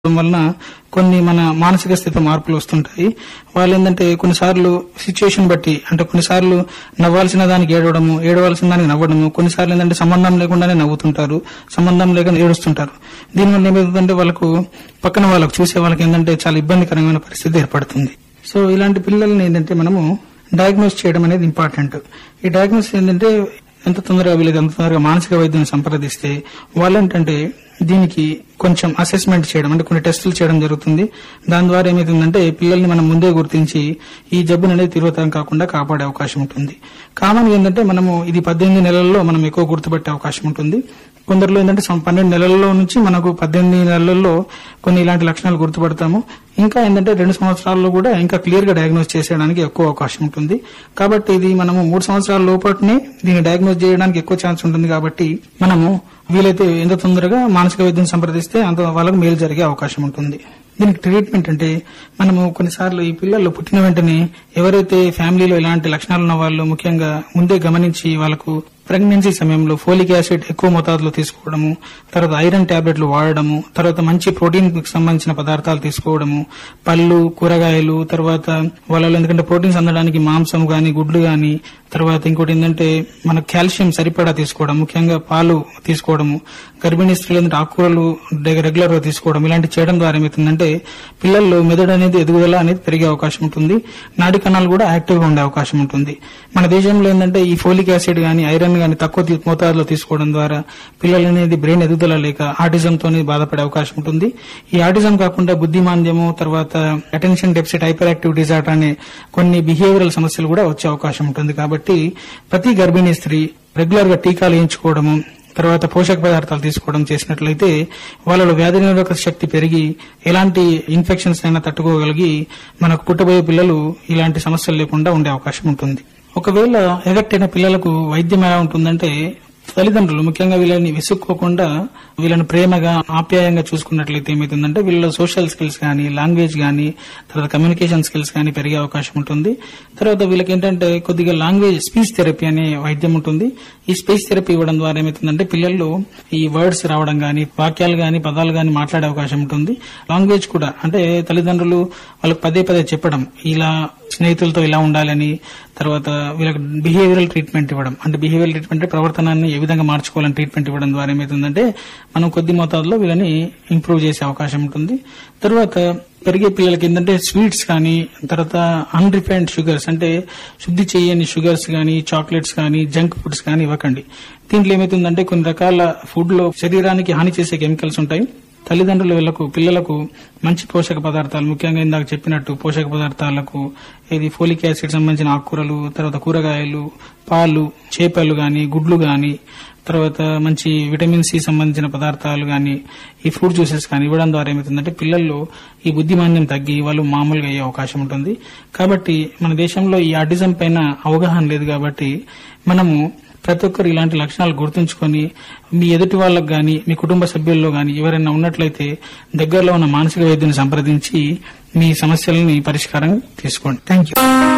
ఉండడం వలన కొన్ని మన మానసిక స్థితి మార్పులు వస్తుంటాయి వాళ్ళు ఏంటంటే కొన్నిసార్లు సిచ్యుయేషన్ బట్టి అంటే కొన్నిసార్లు నవ్వాల్సిన దానికి ఏడవడము ఏడవలసిన దానికి నవ్వడము కొన్నిసార్లు ఏంటంటే సంబంధం లేకుండానే నవ్వుతుంటారు సంబంధం లేకుండా ఏడుస్తుంటారు దీనివల్ల ఏమవుతుందంటే వాళ్ళకు పక్కన వాళ్ళకు చూసే వాళ్ళకి ఏంటంటే చాలా ఇబ్బందికరమైన పరిస్థితి ఏర్పడుతుంది సో ఇలాంటి పిల్లల్ని ఏంటంటే మనము డయాగ్నోస్ చేయడం అనేది ఇంపార్టెంట్ ఈ డయాగ్నోస్ ఏంటంటే ఎంత తొందరగా వీళ్ళకి ఎంత తొందరగా మానసిక వైద్యం సంప్రదిస్తే వాళ్ళేంటంటే దీనికి కొంచెం అసెస్మెంట్ చేయడం అంటే కొన్ని టెస్టులు చేయడం జరుగుతుంది దాని ద్వారా ఏమవుతుందంటే పిల్లల్ని మనం ముందే గుర్తించి ఈ జబ్బును అనేది తీవ్రతరం కాకుండా కాపాడే అవకాశం ఉంటుంది కామన్ ఏంటంటే మనము ఇది పద్దెనిమిది నెలల్లో మనం ఎక్కువ గుర్తుపట్టే అవకాశం ఉంటుంది కొందరిలో ఏంటంటే సం- పన్నెండు నెలల్లో నుంచి మనకు పద్దెనిమిది నెలల్లో కొన్ని ఇలాంటి లక్షణాలు గుర్తుపడతాము ఇంకా ఏంటంటే రెండు సంవత్సరాల్లో కూడా ఇంకా క్లియర్ గా డయాగ్నోస్ చేసేయడానికి ఎక్కువ అవకాశం ఉంటుంది కాబట్టి ఇది మనము మూడు సంవత్సరాల లోపటినే దీన్ని డయాగ్నోస్ చేయడానికి ఎక్కువ ఛాన్స్ ఉంటుంది కాబట్టి మనము వీలైతే ఎంత తొందరగా మానసిక వైద్యం సంప్రదిస్తే అంత వాళ్ళకు మేలు జరిగే అవకాశం ఉంటుంది దీనికి ట్రీట్మెంట్ అంటే మనము కొన్నిసార్లు ఈ పిల్లలు పుట్టిన వెంటనే ఎవరైతే ఫ్యామిలీలో ఇలాంటి లక్షణాలు ఉన్న వాళ్ళు ముఖ్యంగా ముందే గమనించి వాళ్ళకు ప్రెగ్నెన్సీ సమయంలో ఫోలిక్ యాసిడ్ ఎక్కువ మోతాదులో తీసుకోవడము తర్వాత ఐరన్ టాబ్లెట్లు వాడడము తర్వాత మంచి ప్రోటీన్ కి సంబంధించిన పదార్థాలు తీసుకోవడము పళ్ళు కూరగాయలు తర్వాత వాళ్ళలో ఎందుకంటే ప్రోటీన్స్ అందడానికి మాంసం గాని గుడ్లు గాని తర్వాత ఇంకోటి ఏంటంటే మన కాల్షియం సరిపడా తీసుకోవడం ముఖ్యంగా పాలు తీసుకోవడము గర్భిణీ స్త్రీలు ఏంటంటే ఆకుకూరలు రెగ్యులర్ గా తీసుకోవడం ఇలాంటి చేయడం ద్వారా ఏమవుతుందంటే పిల్లల్లో మెదడు అనేది ఎదుగుదల అనేది పెరిగే అవకాశం ఉంటుంది నాడి కణాలు కూడా యాక్టివ్ గా ఉండే అవకాశం ఉంటుంది మన దేశంలో ఏంటంటే ఈ ఫోలిక్ యాసిడ్ గాని ఐరన్ గాని తక్కువ తీ- మోతాదులో తీసుకోవడం ద్వారా పిల్లలు అనేది బ్రెయిన్ ఎదుగుదల లేక ఆటిజం తోని బాధపడే అవకాశం ఉంటుంది ఈ ఆటిజం కాకుండా బుద్ధిమాంద్యము తర్వాత attention deficit hyperactive disorder అనే కొన్ని బిహేవియరల్ సమస్యలు కూడా వచ్చే అవకాశం ఉంటుంది కాబట్టి ప్రతి గర్భిణీ స్త్రీ రెగ్యులర్ గా టీకాలు వేయించుకోవడము తర్వాత పోషక పదార్థాలు తీసుకోవడం చేసినట్లయితే వాళ్ళలో వ్యాధి నిరోధక శక్తి పెరిగి ఎలాంటి ఇన్ఫెక్షన్స్ అయినా తట్టుకోగలిగి మనకు పుట్టబోయే పిల్లలు ఇలాంటి సమస్యలు లేకుండా ఉండే అవకాశం ఉంటుంది ఒకవేళ ఎఫెక్ట్ అయిన పిల్లలకు వైద్యం ఎలా ఉంటుందంటే తల్లిదండ్రులు ముఖ్యంగా వీళ్ళని విసుక్కోకుండా వీళ్ళని ప్రేమగా ఆప్యాయంగా చూసుకున్నట్లయితే ఏమవుతుందంటే వీళ్ళలో సోషల్ స్కిల్స్ కానీ లాంగ్వేజ్ కానీ తర్వాత కమ్యూనికేషన్ స్కిల్స్ కానీ పెరిగే అవకాశం ఉంటుంది తర్వాత వీళ్ళకి ఏంటంటే కొద్దిగా లాంగ్వేజ్ స్పీచ్ థెరపీ అనే వైద్యం ఉంటుంది ఈ స్పీచ్ థెరపీ ఇవ్వడం ద్వారా ఏమవుతుందంటే పిల్లల్లో ఈ వర్డ్స్ రావడం కానీ వాక్యాలు కానీ పదాలు కానీ మాట్లాడే అవకాశం ఉంటుంది లాంగ్వేజ్ కూడా అంటే తల్లిదండ్రులు వాళ్ళకి పదే పదే చెప్పడం ఇలా స్నేహితులతో ఇలా ఉండాలని తర్వాత వీళ్ళకి బిహేవియరల్ ట్రీట్మెంట్ ఇవ్వడం అంటే బిహేవియరల్ ట్రీట్మెంట్ అంటే ప్రవర్తనాన్ని ఏ విధంగా మార్చుకోవాలని ట్రీట్మెంట్ ఇవ్వడం ద్వారా ఏమవుతుందంటే మనం కొద్ది మోతాదులో వీళ్ళని ఇంప్రూవ్ చేసే అవకాశం ఉంటుంది తర్వాత పెరిగే పిల్లలకి ఏంటంటే స్వీట్స్ కానీ తర్వాత అన్రిఫైన్డ్ షుగర్స్ అంటే శుద్ధి చేయని షుగర్స్ కానీ చాక్లెట్స్ కానీ జంక్ ఫుడ్స్ కానీ ఇవ్వకండి దీంట్లో ఏమవుతుందంటే కొన్ని రకాల ఫుడ్ లో శరీరానికి హాని చేసే కెమికల్స్ ఉంటాయి తల్లిదండ్రులు వీళ్ళకు పిల్లలకు మంచి పోషక పదార్థాలు ముఖ్యంగా ఇందాక చెప్పినట్టు పోషక పదార్థాలకు ఇది ఫోలిక్ యాసిడ్ సంబంధించిన ఆకుకూరలు తర్వాత కూరగాయలు పాలు చేపలు గాని గుడ్లు గాని తర్వాత మంచి విటమిన్ సి సంబంధించిన పదార్థాలు గాని ఈ ఫ్రూట్ జ్యూసెస్ కానీ ఇవ్వడం ద్వారా ఏమవుతుందంటే పిల్లల్లో ఈ బుద్ధిమాన్యం తగ్గి వాళ్ళు మామూలుగా అయ్యే అవకాశం ఉంటుంది కాబట్టి మన దేశంలో ఈ ఆటిజం పైన అవగాహన లేదు కాబట్టి మనము ప్రతి ఒక్కరు ఇలాంటి లక్షణాలు గుర్తుంచుకొని మీ ఎదుటి వాళ్ళకు గాని మీ కుటుంబ సభ్యుల్లో గాని ఎవరైనా ఉన్నట్లయితే దగ్గరలో ఉన్న మానసిక వైద్యుని సంప్రదించి మీ సమస్యలని పరిష్కారం తీసుకోండి థ్యాంక్ యూ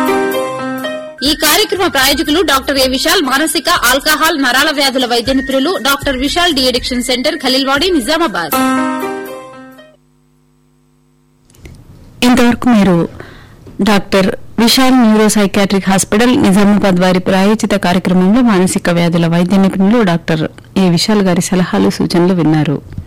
ఈ కార్యక్రమ ప్రాయోజకులు డాక్టర్ ఏ విశాల్ మానసిక ఆల్కహాల్ నరాల వ్యాధుల వైద్య నిపుణులు doctor Vishal de addiction centre Khaleelwadi Nizamabad ఇంతవరకు మీరు doctor Vishal neuro psychiatric hospital Nizamabad వారి ప్రాయోజిత కార్యక్రమంలో మానసిక వ్యాధుల వైద్య నిపుణులు డాక్టర్ ఏ విశాల్ గారి సలహాలు సూచనలు విన్నారు